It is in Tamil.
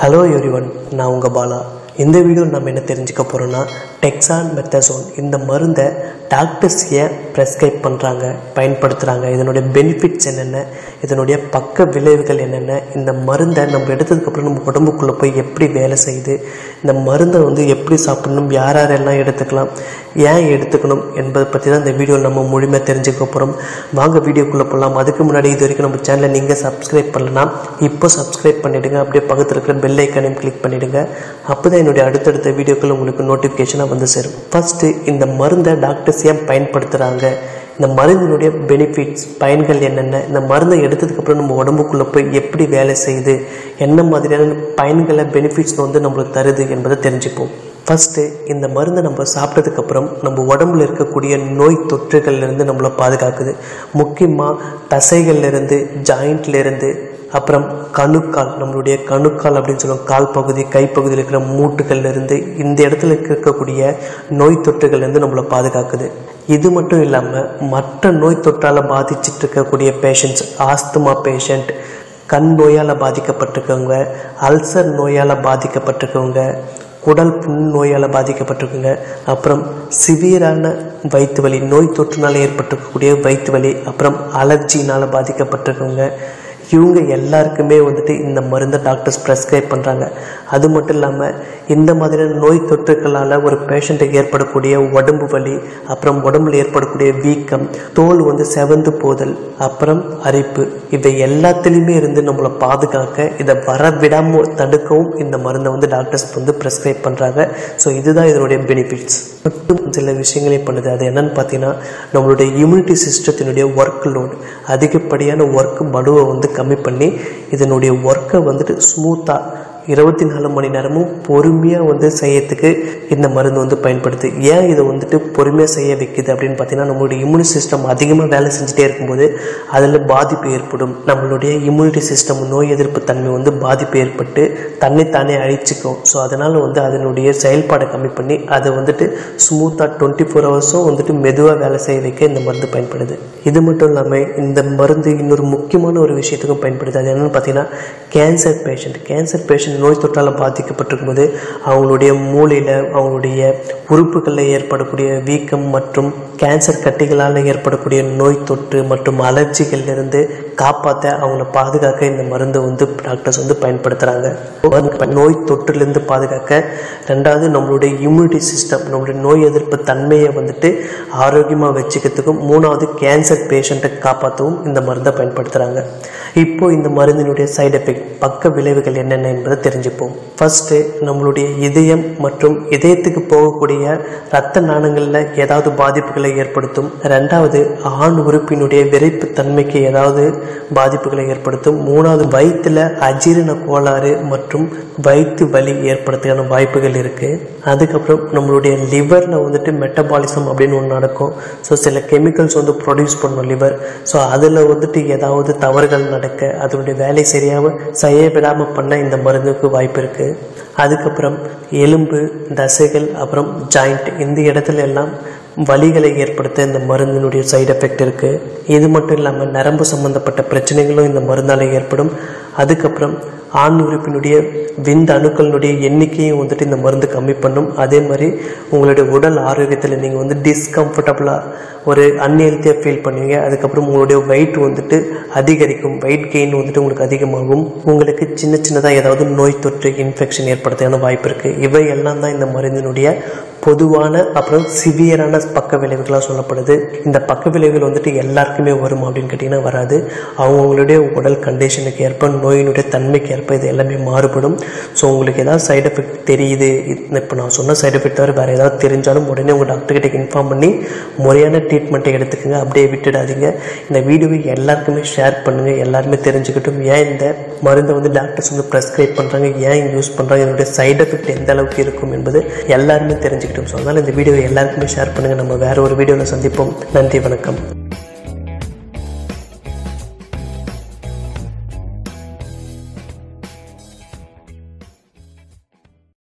ஹலோ எவ்ரிவன் நான் உங்கள் பாலா இந்த வீடியோ நம்ம என்ன தெரிஞ்சுக்க போகிறோன்னா டெக்ஸான் மெத்தசோன் இந்த மருந்தை டாக்டர்ஸ் ஏன் ப்ரெஸ்கிரைப் பண்ணுறாங்க பயன்படுத்துகிறாங்க இதனுடைய பெனிஃபிட்ஸ் என்னென்ன இதனுடைய பக்க விளைவுகள் என்னென்ன இந்த மருந்தை நம்ம எடுத்ததுக்கப்புறம் நம்ம உடம்புக்குள்ளே போய் எப்படி வேலை செய்யுது இந்த மருந்தை வந்து எப்படி சாப்பிடணும் யார் யாரெல்லாம் எடுத்துக்கலாம் ஏன் எடுத்துக்கணும் என்பதை பற்றி தான் இந்த வீடியோவில் நம்ம முழுமையாக தெரிஞ்சுக்க போகிறோம் வாங்க வீடியோக்குள்ளே போகலாம் அதுக்கு முன்னாடி இது வரைக்கும் நம்ம சேனலை நீங்கள் சப்ஸ்கிரைப் பண்ணலன்னா இப்போ சப்ஸ்கிரைப் பண்ணிவிடுங்க அப்படியே பக்கத்தில் இருக்கிற பெல் ஐக்கானையும் கிளிக் பண்ணிவிடுங்க அப்போ தான் என்னுடைய அடுத்தடுத்த வீடியோக்கள் உங்களுக்கு நோட்டிஃபிகேஷனாக வந்து சேரும் ஃபஸ்ட்டு இந்த மருந்தை டாக்டர்ஸ் ஏன் பயன்படுத்துகிறாங்க இந்த மருந்தினுடைய பெனிஃபிட்ஸ் பயன்கள் என்னென்ன இந்த மருந்தை எடுத்ததுக்கப்புறம் நம்ம உடம்புக்குள்ளே போய் எப்படி வேலை செய்யுது என்ன மாதிரியான பயன்களை பெனிஃபிட்ஸ் வந்து நம்மளுக்கு தருது என்பதை தெரிஞ்சுப்போம் ஃபஸ்ட்டு இந்த மருந்தை நம்ம சாப்பிட்டதுக்கப்புறம் நம்ம உடம்புல இருக்கக்கூடிய நோய் தொற்றுகள்லேருந்து நம்மளை பாதுகாக்குது முக்கியமாக தசைகள்லேருந்து ஜாயிண்ட்லேருந்து அப்புறம் கணுக்கால் நம்மளுடைய கணுக்கால் அப்படின்னு சொல்லுவோம் கால் பகுதி கைப்பகுதியில் இருக்கிற மூட்டுகள்ல இருந்து இந்த இடத்துல இருக்கக்கூடிய நோய் தொற்றுகள்லேருந்து நம்மளை பாதுகாக்குது இது மட்டும் இல்லாமல் மற்ற நோய் தொற்றால் பாதிச்சிட்டு இருக்கக்கூடிய பேஷண்ட்ஸ் ஆஸ்துமா பேஷண்ட் கண் நோயால் பாதிக்கப்பட்டிருக்கவங்க அல்சர் நோயால் பாதிக்கப்பட்டிருக்கவங்க குடல் புண் நோயால் பாதிக்கப்பட்டிருக்குங்க அப்புறம் சிவியரான வயிற்று வலி நோய் தொற்றுனால் ஏற்பட்டிருக்கக்கூடிய வயிற்று வலி அப்புறம் அலர்ஜினால் பாதிக்கப்பட்டிருக்கவங்க இவங்க எல்லாருக்குமே வந்துட்டு இந்த மருந்தை டாக்டர்ஸ் ப்ரெஸ்கிரைப் பண்ணுறாங்க அது மட்டும் இல்லாமல் இந்த மாதிரியான நோய் தொற்றுக்களால் ஒரு பேஷண்ட்டுக்கு ஏற்படக்கூடிய உடம்பு வலி அப்புறம் உடம்புல ஏற்படக்கூடிய வீக்கம் தோல் வந்து செவந்து போதல் அப்புறம் அரிப்பு இவை எல்லாத்துலேயுமே இருந்து நம்மளை பாதுகாக்க இதை வர விடாமல் தடுக்கவும் இந்த மருந்தை வந்து டாக்டர்ஸ் வந்து ப்ரெஸ்கிரைப் பண்ணுறாங்க ஸோ இதுதான் இதனுடைய பெனிஃபிட்ஸ் மட்டும் சில விஷயங்களே பண்ணுது அது என்னன்னு பார்த்தீங்கன்னா நம்மளுடைய இம்யூனிட்டி சிஸ்டத்தினுடைய ஒர்க் லோட் அதிகப்படியான ஒர்க் படுவை வந்து கம்மி பண்ணி இதனுடைய ஒர்க்கை வந்துட்டு ஸ்மூத்தாக இருபத்தி நாலு மணி நேரமும் பொறுமையாக வந்து செய்யறதுக்கு இந்த மருந்து வந்து பயன்படுது ஏன் இதை வந்துட்டு பொறுமையாக செய்ய வைக்குது அப்படின்னு பார்த்தீங்கன்னா நம்மளுடைய இம்யூனி சிஸ்டம் அதிகமாக வேலை செஞ்சுட்டே இருக்கும்போது அதில் பாதிப்பு ஏற்படும் நம்மளுடைய இம்யூனிட்டி சிஸ்டம் நோய் எதிர்ப்பு தன்மை வந்து பாதிப்பு ஏற்பட்டு தன்னைத்தானே அழிச்சிக்கும் ஸோ அதனால் வந்து அதனுடைய செயல்பாடை கம்மி பண்ணி அதை வந்துட்டு ஸ்மூத்தாக டுவெண்ட்டி ஃபோர் ஹவர்ஸும் வந்துட்டு மெதுவாக வேலை செய்ய வைக்க இந்த மருந்து பயன்படுது இது மட்டும் இல்லாமல் இந்த மருந்து இன்னொரு முக்கியமான ஒரு விஷயத்துக்கும் பயன்படுது அது என்னென்னு பார்த்தீங்கன்னா கேன்சர் பேஷண்ட் கேன்சர் பேஷண்ட் நோய் தொற்றால் பாதிக்கப்பட்டிருக்கும் போது அவங்களுடைய மூளையில் அவங்களுடைய உறுப்புகளில் ஏற்படக்கூடிய வீக்கம் மற்றும் கேன்சர் கட்டிகளால் ஏற்படக்கூடிய நோய் தொற்று மற்றும் அலர்ஜிகளிலிருந்து காப்பாற்ற அவங்கள பாதுகாக்க இந்த மருந்து வந்து டாக்டர்ஸ் வந்து பயன்படுத்துகிறாங்க நோய் தொற்றிலிருந்து பாதுகாக்க ரெண்டாவது நம்மளுடைய இம்யூனிட்டி சிஸ்டம் நம்மளுடைய நோய் எதிர்ப்பு தன்மையை வந்துட்டு ஆரோக்கியமாக வச்சுக்கிறதுக்கும் மூணாவது கேன்சர் பேஷண்ட்டை காப்பாற்றவும் இந்த மருந்தை பயன்படுத்துகிறாங்க இப்போ இந்த மருந்தினுடைய சைடு எஃபெக்ட் பக்க விளைவுகள் என்னென்ன என்பதை தெரிஞ்சுப்போம் ஃபர்ஸ்ட்டு நம்மளுடைய இதயம் மற்றும் இதயத்துக்கு போகக்கூடிய இரத்த நாணங்களில் ஏதாவது பாதிப்புகளை ஏற்படுத்தும் ரெண்டாவது ஆண் உறுப்பினுடைய விரைப்பு தன்மைக்கு ஏதாவது பாதிப்புகளை ஏற்படுத்தும் மூணாவது வயிற்றில் அஜீரண கோளாறு மற்றும் வயிற்று வலி ஏற்படுறதுக்கான வாய்ப்புகள் இருக்குது அதுக்கப்புறம் நம்மளுடைய லிவரில் வந்துட்டு மெட்டபாலிசம் அப்படின்னு ஒன்று நடக்கும் ஸோ சில கெமிக்கல்ஸ் வந்து ப்ரொடியூஸ் பண்ணும் லிவர் ஸோ அதில் வந்துட்டு ஏதாவது தவறுகள் நடக்க அதனுடைய வேலை சரியாக செய்ய விடாமல் பண்ண இந்த மருந்துக்கு வாய்ப்பு இருக்குது அதுக்கப்புறம் எலும்பு தசைகள் அப்புறம் ஜாயிண்ட் இந்த இடத்துல எல்லாம் வலிகளை ஏற்படுத்த இந்த மருந்தினுடைய சைடு எஃபெக்ட் இருக்குது இது மட்டும் இல்லாமல் நரம்பு சம்மந்தப்பட்ட பிரச்சனைகளும் இந்த மருந்தால் ஏற்படும் அதுக்கப்புறம் ஆண் உறுப்பினுடைய விந்த அணுக்களினுடைய எண்ணிக்கையும் வந்துட்டு இந்த மருந்து கம்மி பண்ணும் அதே மாதிரி உங்களுடைய உடல் ஆரோக்கியத்தில் நீங்கள் வந்து டிஸ்கம்ஃபர்டபுளாக ஒரு அன்ஹெல்த்தியாக ஃபீல் பண்ணுவீங்க அதுக்கப்புறம் உங்களுடைய வெயிட் வந்துட்டு அதிகரிக்கும் வெயிட் கெயின் வந்துட்டு உங்களுக்கு அதிகமாகும் உங்களுக்கு சின்ன சின்னதாக ஏதாவது நோய் தொற்று இன்ஃபெக்ஷன் ஏற்படுறதுக்கான வாய்ப்பு இருக்குது இவை எல்லாம் தான் இந்த மருந்தினுடைய பொதுவான அப்புறம் சிவியரான பக்க விளைவுகளாக சொல்லப்படுது இந்த பக்க விளைவுகள் வந்துட்டு எல்லாருக்குமே வரும் அப்படின்னு கேட்டிங்கன்னா வராது அவங்கவுங்களுடைய உடல் கண்டிஷனுக்கு ஏற்ப நோயினுடைய தன்மைக்கு ஏற்ப இது எல்லாமே மாறுபடும் ஸோ உங்களுக்கு ஏதாவது சைடு எஃபெக்ட் தெரியுது இப்போ நான் சொன்ன சைடு எஃபெக்ட் தவிர வேறு ஏதாவது தெரிஞ்சாலும் உடனே உங்கள் டாக்டர்கிட்ட இன்ஃபார்ம் பண்ணி முறையான ட்ரீட்மெண்ட்டை எடுத்துக்கோங்க அப்படியே விட்டுடாதீங்க இந்த வீடியோவை எல்லாருக்குமே ஷேர் பண்ணுங்கள் எல்லாருமே தெரிஞ்சுக்கிட்டும் ஏன் இந்த மருந்தை வந்து டாக்டர்ஸ் வந்து ப்ரெஸ்கிரைப் பண்ணுறாங்க ஏன் யூஸ் பண்ணுறாங்க இதனுடைய சைடு எஃபெக்ட் எந்த அளவுக்கு இருக்கும் என்பது எல்லாருமே தெரிஞ்சுக்கிட்டோம் ஸோ அதனால் இந்த வீடியோவை எல்லாருக்குமே ஷேர் பண்ணுங்கள் நம்ம வேறு ஒரு வீடியோவில் சந்திப்போம் நன்றி வணக்கம்